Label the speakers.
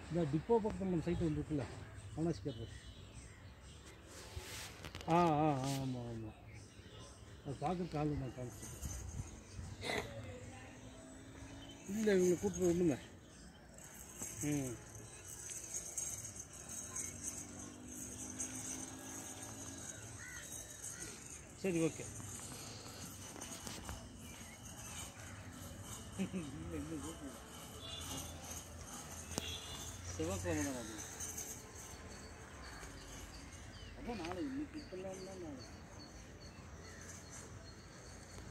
Speaker 1: இந்த டிப்போ பக்கத்தில் நம்ம சைட்டு வந்துருக்குல்ல அவனாசி கேட்போம் ஆ ஆ ஆ, ஆமாம் ஆமாம் அது பார்க்க கால் நான் காமிச்சிட்டேன் இல்லை இவங்களை கூப்பிட்டு விடுங்க ம் சரி ஓகே செவ்வாய்க்கிழமை தான் அது அப்போ நாளை இன்னைக்கு இப்பெல்லாம் தான் நாளை